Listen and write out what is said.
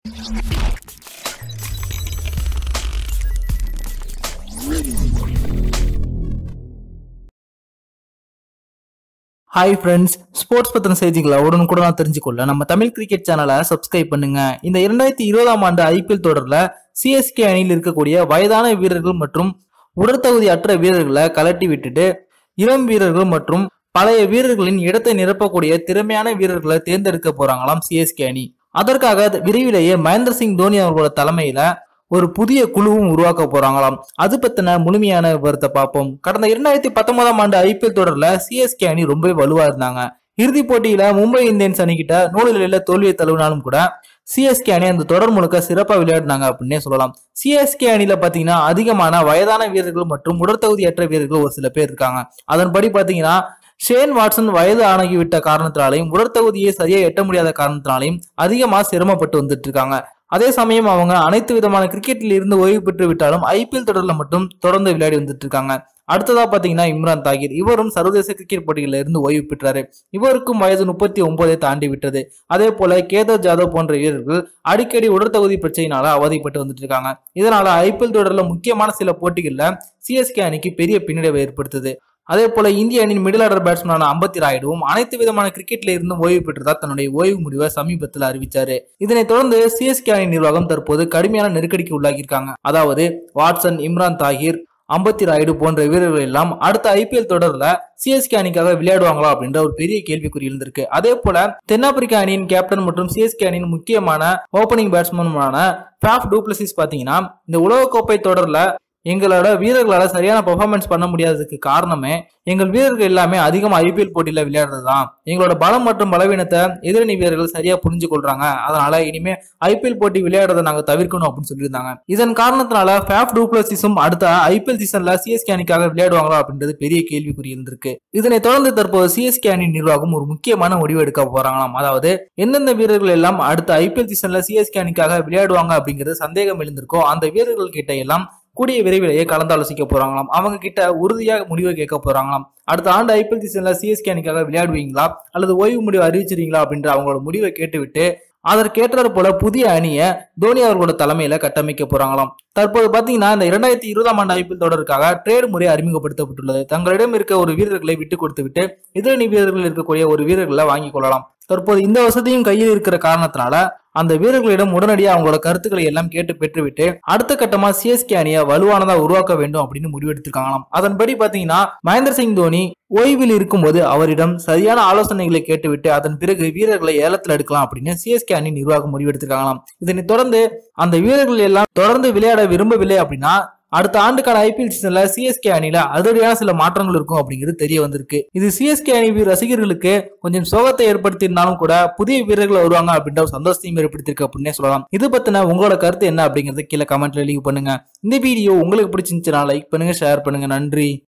hi friends sports பத்தின செய்திகளை உடனுக்குடன் தெரிஞ்சுக்கொள்ள நம்ம தமிழ் கிரிக்கெட் சேனலை சப்ஸ்கிரைப் பண்ணுங்க இந்த இரண்டாயிரத்தி இருபதாம் ஆண்டு ஐபிஎல் தொடர்ல சிஎஸ்கே அணியில் இருக்கக்கூடிய வயதான வீரர்கள் மற்றும் உடற்தகுதி அற்ற வீரர்களை கலட்டி விட்டுட்டு இளம் வீரர்கள் மற்றும் பழைய வீரர்களின் இடத்தை நிரப்பக்கூடிய திறமையான வீரர்களை தேர்ந்தெடுக்க போறாங்களாம் சிஎஸ்கே அணி அதற்காக விரைவிலேயே மகேந்திர சிங் தோனி அவர்களோட தலைமையில ஒரு புதிய குழுவும் உருவாக்க போறாங்களாம் அது பத்தின முழுமையான விவரத்தை பார்ப்போம் கடந்த இரண்டாயிரத்தி பத்தொன்பதாம் ஆண்டு ஐபிஎல் தொடர்ல சிஎஸ்கே அணி ரொம்பவே வலுவா இருந்தாங்க இறுதிப் போட்டியில மும்பை இந்தியன்ஸ் அணிகிட்ட நூலில் தோல்வியை தழுவினாலும் கூட சிஎஸ்கே அணி அந்த தொடர் முழுக்க சிறப்பா விளையாடினாங்க அப்படின்னே சொல்லலாம் சிஎஸ்கே அணியில பாத்தீங்கன்னா அதிகமான வயதான வீரர்கள் மற்றும் உடற்தகுதியற்ற வீரர்கள் ஒரு சில பேர் இருக்காங்க அதன்படி பாத்தீங்கன்னா ஷேன் வாட்சன் வயது ஆகிவிட்ட காரணத்தினாலையும் உடற்தகுதியை சரியா எட்ட முடியாத காரணத்தினாலையும் அதிகமா சிரமப்பட்டு வந்துட்டு இருக்காங்க அதே சமயம் அவங்க அனைத்து விதமான கிரிக்கெட்டில் இருந்து ஓய்வு பெற்று விட்டாலும் ஐபிஎல் தொடர்ல மட்டும் தொடர்ந்து விளையாடி வந்துட்டு இருக்காங்க அடுத்ததா பாத்தீங்கன்னா இம்ரான் தாகிர் இவரும் சர்வதேச கிரிக்கெட் போட்டிகளில் இருந்து ஓய்வு பெற்றாரு இவருக்கும் வயது முப்பத்தி ஒன்பதை தாண்டி விட்டது அதே போல கேதர் ஜாதவ் போன்ற வீரர்கள் அடிக்கடி உடற்தகுதி பிரச்சனையினால அவதிப்பட்டு வந்துட்டு இருக்காங்க இதனால ஐபிஎல் தொடர்ல முக்கியமான சில போட்டிகள்ல சிஎஸ்கே அணிக்கு பெரிய பின்னடைவை ஏற்படுத்துது அதே போல இந்திய அணியின் மிடில் ஆர்டர் பேட்ஸ்மேனான அம்பத்தி ராயுடுவும் அனைத்து விதமான கிரிக்கெட்ல இருந்தும் ஓய்வு பெற்றதா தன்னுடைய ஓய்வு முடிவை சமீபத்தில் அறிவிச்சாரு இதனைத் தொடர்ந்து சிஎஸ்கே அணி நிர்வாகம் தற்போது கடுமையான நெருக்கடிக்கு உள்ளாகியிருக்காங்க அதாவது வாட்சன் இம்ரான் தாகிர் அம்பத்தி ராயுடு போன்ற வீரர்கள் எல்லாம் அடுத்த ஐபிஎல் தொடர்ல சிஎஸ்கே அணிக்காக விளையாடுவாங்களா அப்படின்ற ஒரு பெரிய கேள்விக்குறி இருந்திருக்கு அதே போல தென்னாப்பிரிக்கா அணியின் கேப்டன் மற்றும் சிஎஸ்கே அணியின் முக்கியமான ஓபனிங் பேட்ஸ்மேனுமான ஃபேஃப் டூப்ளசிஸ் பாத்தீங்கன்னா இந்த உலகக்கோப்பை தொடர்ல எங்களோட வீரர்களால சரியான பெர்ஃபார்மன்ஸ் பண்ண முடியாததுக்கு காரணமே எங்கள் வீரர்கள் எல்லாமே அதிகமா ஐபிஎல் போட்டியில விளையாடுறது தான் எங்களோட பலம் மற்றும் பலவீனத்தை எதிரணி வீரர்கள் சரியா புரிஞ்சு கொள்றாங்க அதனால இனிமே ஐபிஎல் போட்டி விளையாடுறதை நாங்க தவிர்க்கணும் அப்படின்னு சொல்லியிருந்தாங்க இதன் காரணத்தினால ஃபேஃப் டூப்ளசிஸும் அடுத்த ஐபிஎல் சீசன்ல சிஎஸ்கே அணிக்காக விளையாடுவாங்களா அப்படின்றது பெரிய கேள்விக்குறி இருந்திருக்கு இதனை தொடர்ந்து தற்போது சிஎஸ்கே அணி நிர்வாகம் ஒரு முக்கியமான முடிவு எடுக்க போறாங்களாம் அதாவது எந்தெந்த வீரர்கள் எல்லாம் அடுத்த ஐபிஎல் சீசன்ல சிஎஸ்கே அணிக்காக விளையாடுவாங்க அப்படிங்கிறது சந்தேகம் எழுந்திருக்கோ அந்த வீரர்கள் கிட்ட எல்லாம் கூடிய விரைவிலேயே கலந்தாலோசிக்க போறாங்களாம் அவங்க கிட்ட உறுதியாக முடிவை கேட்க போறாங்களாம் அடுத்த ஆண்டு ஐபிஎல் சீசன்ல சிஎஸ்கே அணிக்காக விளையாடுவீங்களா அல்லது ஓய்வு முடிவு அறிவிச்சிருவீங்களா அப்படின்ற அவங்களோட முடிவை கேட்டுவிட்டு அதற்கேற்றாறு போல புதிய அணியை தோனி அவர்களோட தலைமையில கட்டமைக்க போறாங்களாம் தற்போது பாத்தீங்கன்னா இந்த இரண்டாயிரத்தி இருபதாம் ஆண்டு ஐபிஎல் தொடருக்காக ட்ரேட் முறை அறிமுகப்படுத்தப்பட்டுள்ளது தங்களிடம் இருக்க ஒரு வீரர்களை விட்டு கொடுத்து விட்டு எதிரணி வீரர்கள் இருக்கக்கூடிய ஒரு வீரர்களை வாங்கிக் கொள்ளலாம் தற்போது இந்த வசதியும் கையில் இருக்கிற காரணத்தினால அந்த வீரர்களிடம் உடனடியாக அவங்களோட கருத்துக்களை எல்லாம் கேட்டு பெற்றுவிட்டு அடுத்த கட்டமா சிஎஸ்கே அணியை வலுவானதா உருவாக்க வேண்டும் அப்படின்னு முடிவெடுத்திருக்காங்களாம் அதன்படி பாத்தீங்கன்னா மகேந்திர சிங் தோனி ஓய்வில் இருக்கும்போது அவரிடம் சரியான ஆலோசனைகளை கேட்டுவிட்டு அதன் பிறகு வீரர்களை ஏலத்தில் எடுக்கலாம் அப்படின்னு சிஎஸ்கே அணி நிர்வாகம் முடிவெடுத்திருக்காங்களாம் இதனைத் தொடர்ந்து அந்த வீரர்கள் எல்லாம் தொடர்ந்து விளையாட விரும்பவில்லை அப்படின்னா அடுத்த ஆண்டுக்கான ஐபிஎல் சீசன்ல சிஎஸ்கே அணியில அதிரடியான சில மாற்றங்கள் இருக்கும் அப்படிங்கிறது தெரிய வந்திருக்கு இது சிஎஸ்கே அணி ரசிகர்களுக்கு கொஞ்சம் சோகத்தை ஏற்படுத்தியிருந்தாலும் கூட புதிய வீரர்கள் வருவாங்க அப்படின்ற ஒரு சந்தோஷத்தையும் ஏற்படுத்தியிருக்கு அப்படின்னே சொல்லலாம் இது பத்தின உங்களோட கருத்து என்ன அப்படிங்கறது கீழே கமெண்ட்ல லீவ் பண்ணுங்க இந்த வீடியோ உங்களுக்கு பிடிச்சிருந்துச்சுன்னா லைக் பண்ணுங்க ஷேர் பண்ணுங்க நன்றி